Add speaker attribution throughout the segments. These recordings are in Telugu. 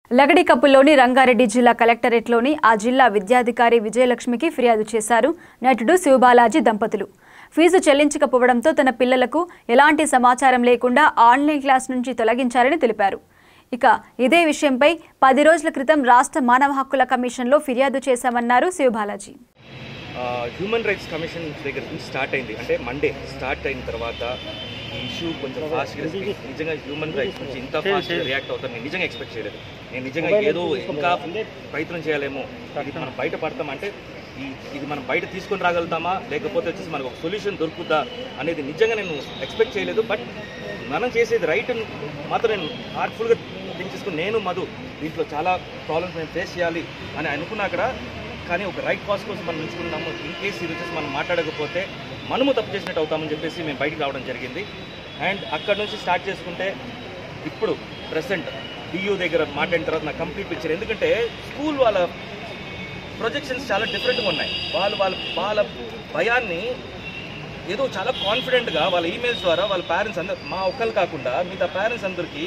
Speaker 1: లగడికప్పులోని రంగారెడ్డి జిల్లా కలెక్టరేట్లోని ఆ జిల్లా విద్యాధికారి విజయలక్ష్మికి ఫిర్యాదు చేశారు నటుడు శివబాలాజీ దంపతులు ఫీజు చెల్లించకపోవడంతో తన పిల్లలకు ఎలాంటి సమాచారం లేకుండా ఆన్లైన్ క్లాస్ నుంచి తొలగించారని తెలిపారు ఇక ఇదే విషయంపై పది రోజుల క్రితం రాష్ట్ర మానవ హక్కుల కమిషన్లో ఫిర్యాదు చేశామన్నారు శివబాలాజీ
Speaker 2: హ్యూమన్ రైట్స్ కమిషన్ దగ్గర నుంచి స్టార్ట్ అయింది అంటే మండే స్టార్ట్ అయిన తర్వాత ఈ ఇష్యూ కొంచెం ఫాస్ట్గా నిజంగా హ్యూమన్ రైట్స్ నుంచి ఇంత ఫాస్ట్ రియాక్ట్ అవుతాను నేను నిజంగా ఎక్స్పెక్ట్ చేయలేదు నేను నిజంగా ఏదో ఇంకా ప్రయత్నం చేయాలేమో ఇది మనం బయట పడతామంటే ఈ ఇది మనం బయట తీసుకొని రాగలుగుతామా లేకపోతే వచ్చేసి మనకు ఒక సొల్యూషన్ దొరుకుతుందా అనేది నిజంగా నేను ఎక్స్పెక్ట్ చేయలేదు బట్ మనం చేసేది రైట్ మాత్రం నేను హార్ట్ఫుల్గా థింక్ చేసుకుని నేను మధు దీంట్లో చాలా ప్రాబ్లమ్స్ నేను ఫేస్ చేయాలి అని అనుకున్నా అక్కడ కానీ ఒక రైట్ కాస్ కోసం మనం నిలుచుకున్నాము ఇన్ కేస్ ఇది వచ్చేసి మనం మాట్లాడకపోతే మనము తప్పు చేసినట్టు అవుతామని చెప్పేసి మేము బయటికి రావడం జరిగింది అండ్ అక్కడ నుంచి స్టార్ట్ చేసుకుంటే ఇప్పుడు ప్రెసెంట్ డియూ దగ్గర మాట్లాడిన తర్వాత నాకు కంప్లీట్ పిక్చర్ ఎందుకంటే స్కూల్ వాళ్ళ ప్రొజెక్షన్స్ చాలా డిఫరెంట్గా ఉన్నాయి వాళ్ళు వాళ్ళ వాళ్ళ భయాన్ని ఏదో చాలా కాన్ఫిడెంట్గా వాళ్ళ ఈమెయిల్స్ ద్వారా వాళ్ళ పేరెంట్స్ అందరు మా ఒక్కరు కాకుండా మిగతా పేరెంట్స్ అందరికీ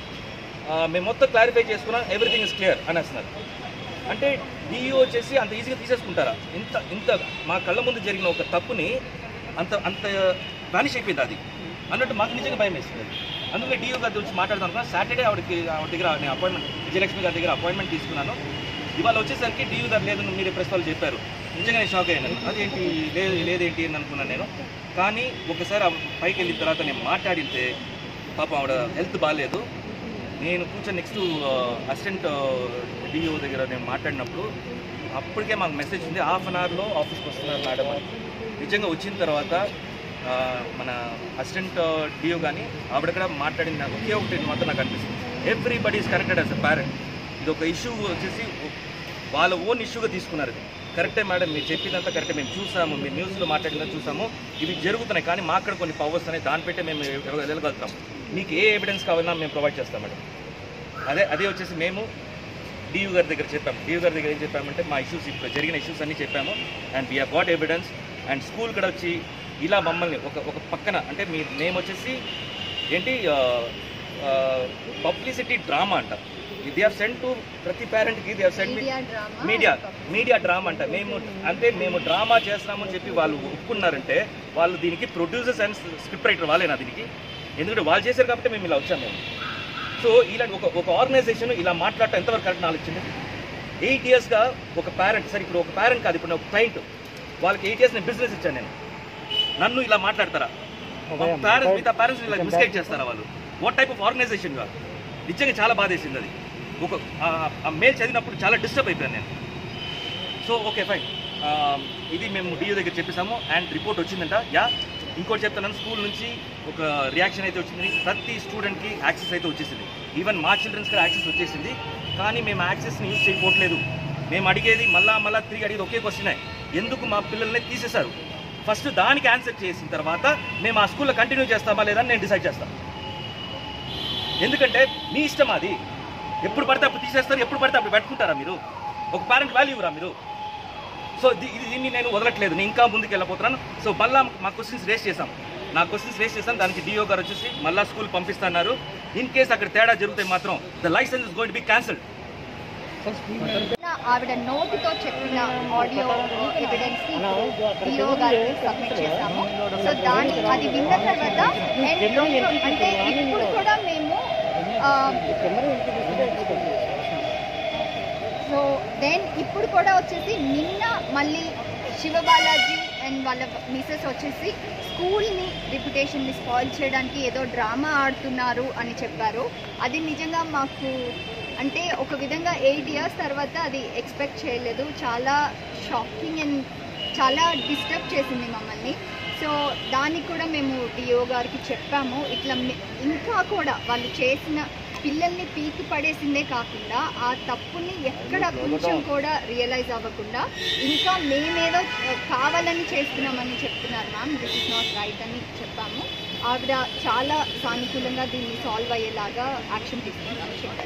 Speaker 2: ఆ, మేము మొత్తం క్లారిఫై చేసుకున్నాం ఎవ్రీథింగ్ ఇస్ క్లియర్ అనేస్తున్నారు అంటే డిఈఓ వచ్చేసి అంత ఈజీగా తీసేసుకుంటారా ఇంత ఇంత మా కళ్ళ ముందు జరిగిన ఒక తప్పుని అంత అంత వానిష్ అయిపోయింది అది అన్నట్టు మాకు నిజంగా భయం వేస్తుంది అందుకే డిఓ గారి గురించి మాట్లాడదాం అనుకున్నా సాటర్డే ఆవిడకి ఆవిడ దగ్గర నేను అపాయింట్మెంట్ విజయలక్ష్మి గారి దగ్గర అపాయింట్మెంట్ తీసుకున్నాను ఇవాళ వచ్చేసరికి డియూ గారు లేదు మీరు ప్రెస్ వాళ్ళు చెప్పారు నిజంగా నేను షాక్ అయ్యాను అదేంటి లేదు లేదేంటి అని అనుకున్నాను నేను కానీ ఒకసారి ఆ పైకి వెళ్ళిన తర్వాత నేను మాట్లాడితే పాపం ఆవిడ హెల్త్ బాగాలేదు నేను కూర్చొని నెక్స్ట్ అసిస్టెంట్ డిఓ దగ్గర నేను మాట్లాడినప్పుడు అప్పటికే మాకు మెసేజ్ ఉంది హాఫ్ అన్ అవర్లో ఆఫీస్కి వస్తున్నారు మేడం అని నిజంగా వచ్చిన తర్వాత ఆ, మన అసిస్టెంట్ డిఓ కానీ ఆవిడ కూడా మాట్లాడింది నాకు ఒకే ఒకటి మాత్రం నాకు అనిపిస్తుంది everybody is corrected as a parent ఇది ఒక ఇష్యూ వచ్చేసి వాళ్ళ ఓన్ ఇష్యూగా తీసుకున్నారు ఇది కరెక్టే మేడం మీరు చెప్పిందంతా కరెక్టే మేము చూసాము మీరు న్యూస్లో మాట్లాడిందా చూసాము ఇవి జరుగుతున్నాయి కానీ మా అక్కడ కొన్ని పవర్స్ ఉన్నాయి దాన్ని పెట్టే మేము వెళ్ళగలుగుతాం మీకు ఏ ఎవిడెన్స్ కావాలన్నా మేము ప్రొవైడ్ చేస్తాం మేడం అదే అదే వచ్చేసి మేము డియూ గారి దగ్గర చెప్పాము డియూ గారి దగ్గర ఏం చెప్పామంటే మా ఇష్యూస్ ఇప్పుడు జరిగిన ఇష్యూస్ అన్నీ చెప్పాము and we got evidence and school కూడా వచ్చి ఇలా మమ్మల్ని ఒక ఒక పక్కన అంటే మీ నేమ్ వచ్చేసి ఏంటి పబ్లిసిటీ డ్రామా అంట దే ఆర్ సెండ్ టు ప్రతి పేరెంట్కి they are send media media drama అంట మేము అంటే మేము డ్రామా చేస్తున్నామని చెప్పి వాళ్ళు ఒప్పుకున్నారంటే వాళ్ళు దీనికి ప్రొడ్యూసర్స్ అండ్ స్క్రిప్ట్ రైటర్ వాళ్ళేనా దీనికి ఎందుకంటే వాళ్ళు చేశారు కాబట్టి మేము ఇలా వచ్చాము మేము సో ఇలాంటి ఒక ఒక ఆర్గనైజేషన్ ఇలా మాట్లాడటం ఎంతవరకు కరెక్ట్ నాలుగు వచ్చింది ఎయిట్ ఇయర్స్గా ఒక పేరెంట్ సరే ఇప్పుడు ఒక పేరెంట్ కాదు ఇప్పుడు ఒక క్లయింట్ వాళ్ళకి ఎయిట్ ఇయర్స్ నేను బిజినెస్ ఇచ్చాను నేను నన్ను ఇలా మాట్లాడతారా పేరెంట్స్ మిగతా పేరెంట్స్ ఇలా మిస్గైడ్ చేస్తారా వాళ్ళు వాట్ టైప్ ఆఫ్ ఆర్గనైజేషన్ వాళ్ళు నిజంగా చాలా బాధేసింది అది ఒక ఆ- ఆ మెయిల్ చదివినప్పుడు చాలా డిస్టర్బ్ అయిపోయాను నేను సో ఓకే ఫైన్ ఇది మేము డిఓ దగ్గర చెప్పేసాము అండ్ రిపోర్ట్ వచ్చిందంట యా ఇంకోటి చెప్తాను స్కూల్ నుంచి ఒక రియాక్షన్ అయితే వచ్చింది ప్రతి స్టూడెంట్కి యాక్సెస్ అయితే వచ్చేసింది ఈవెన్ మా చిల్డ్రన్స్ కూడా యాక్సెస్ వచ్చేసింది కానీ మేము యాక్సెస్ని యూజ్ చేయకపోవట్లేదు మేము అడిగేది మళ్ళా మళ్ళా తిరిగి అడిగేది ఒకే క్వశ్చన్ ఎందుకు మా పిల్లల్ని తీసేశారు ఫస్ట్ దానికి ఆన్సర్ చేసిన తర్వాత మేము ఆ స్కూల్లో కంటిన్యూ చేస్తామా లేదా అని నేను డిసైడ్ చేస్తాను ఎందుకంటే మీ ఇష్టం అది ఎప్పుడు పడితే అప్పుడు తీసేస్తారు ఎప్పుడు పడితే అప్పుడు పెట్టుకుంటారా మీరు ఒక పేరెంట్ వాల్యూ రా మీరు సో ఇది ఇది- దీన్ని నేను వదలట్లేదు నేను ఇంకా ముందుకు వెళ్ళిపోతున్నాను సో మళ్ళా మా క్వశ్చన్స్ రేస్ చేశాం నా క్వశ్చన్స్ రేస్ చేశాను దానికి డిఓ గారు వచ్చేసి మళ్ళా స్కూల్ పంపిస్తున్నారు ఇన్ కేస్ అక్కడ తేడా జరిగితే మాత్రం the license is going be cancelled
Speaker 3: ఆవిడ నోటితో చెప్పిన ఆడియో ఎవిడెన్స్ డిఓ గారికి సబ్మిట్ చేశాము సో దాని అది విన్న తర్వాత and అంటే ఇప్పుడు కూడా మేము సో దెన్ ఇప్పుడు కూడా వచ్చేసి నిన్న మళ్ళీ శివబాలాజీ అండ్ వాళ్ళ మిసెస్ వచ్చేసి స్కూల్ని రిప్యుటేషన్ని స్పాయిల్ చేయడానికి ఏదో డ్రామా ఆడుతున్నారు అని చెప్పారు అది నిజంగా మాకు అంటే ఒక విధంగా ఎయిట్ ఇయర్స్ తర్వాత అది ఎక్స్పెక్ట్ చేయలేదు చాలా షాకింగ్ అండ్ చాలా డిస్టర్బ్ చేసింది మమ్మల్ని సో దానికి కూడా మేము డిఓ గారికి చెప్పాము ఇట్లా మి- ఇంకా కూడా వాళ్ళు చేసిన పిల్లల్ని పీకి పడేసిందే కాకుండా ఆ తప్పుని ఎక్కడ కొంచెం కూడా రియలైజ్ అవ్వకుండా ఇంకా మేమేదో ఆ, కావాలని చేస్తున్నామని చెప్తున్నారు ma'am this is not right అని చెప్పాము ఆవిడ చాలా సానుకూలంగా దీన్ని సాల్వ్ అయ్యేలాగా యాక్షన్ తీసుకుంటామని చెప్పారు